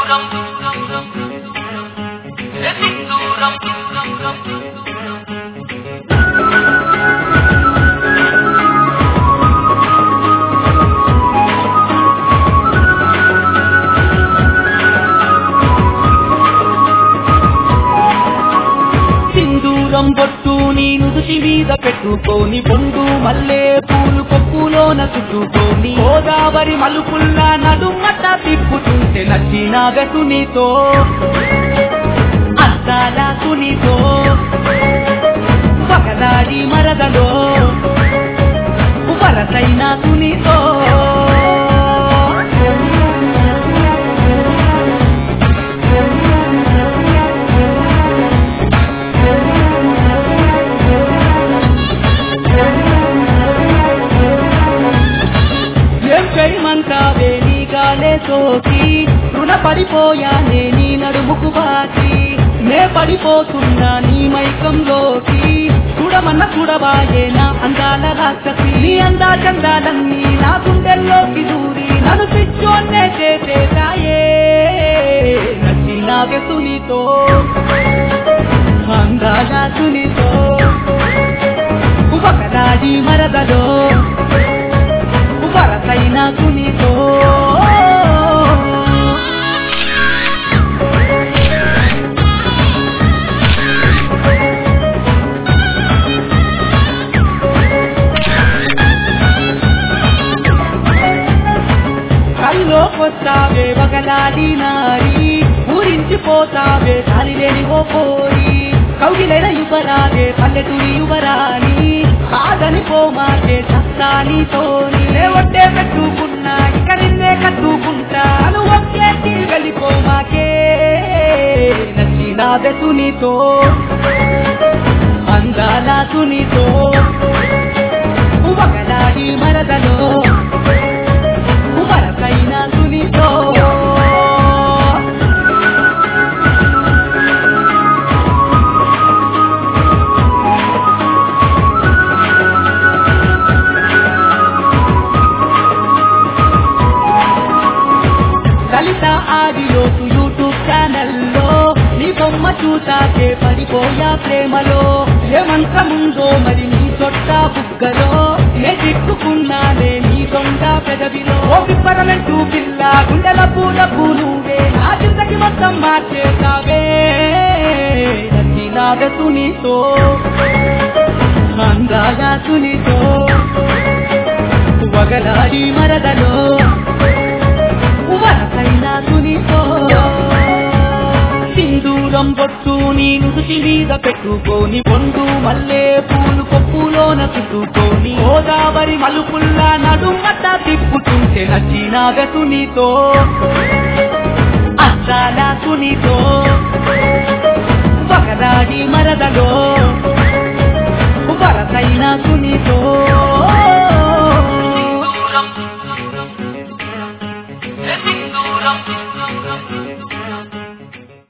సింధూరం ఏ సింధూరం సింధూరం బొట్టు నీ నుదుటి మీద పెట్టుకొని బొండు మల్లె పూలు కొప్పులోన చుట్టుకొని గోదావరి మలుపుల్ల నడుమట తిప్పుతుంటే నచ్చిన గసునితో అద్దాల సునితో పగలాడి మరదలో వరసైన సునితో ఏం చేయమంటావే నీ గాలే సోకి రుణ పడిపోయానే నీ నడుముకు బాకి నే పడిపోతున్నా నీ మైకంలోకి చూడమన్న చూడబాయే నా అందాల రాక్షసి నీ అందా చందాలన్నీ నా గుండెల్లోకి దూరి నన్ను పిచ్చోన్నే చేసేసాయే నచ్చిన వెసునితో అందాల సునితో ఒకదాడి మరదలో వరసైన సునితో కల్లోకొస్తావే వగలాడి నారి ఊరించిపోతావే కాలిలేని ఓ పోరి కౌగిలైన యువరాలే పల్లెటూరి యువరాని కాదని పోమాకే చస్తానితోని లేవట్టే పెట్టుకున్నా ఇక నిన్నే కట్టుకుంటా అను ఒకేటి వెళ్ళిపోమాకే నచ్చిన వెసునితో అందాల సునితో వగలాడి మరదలో వరసైన సునితో లలిత ఆడియోసు యూట్యూబ్ ఛానల్లో నీ బొమ్మ చూసాకే పడిపోయా ప్రేమలో ఏ మంత్రముందో మరి నీ చొట్ట బుగ్గలో నే చిక్కుకున్నానే నీ దొండ పెదవిలో ఓ పిప్పరమెంటూ పిల్ల గుండెల పూల పూలువే నా చింతకి మొత్తం మార్చేసావే నచ్చిన వెసునితో అందాల సునితో వగలాడి మరదలో వరసైన సునితో సింధూరం బొట్టు నీ నుదుటి మీద పెట్టుకొని బొండు మల్లె పూలు కొప్పులోన చుట్టుకొని గోదావరి మలుపుల్ల నడుమట తిప్పుతుంటే నచ్చిన వెసునితో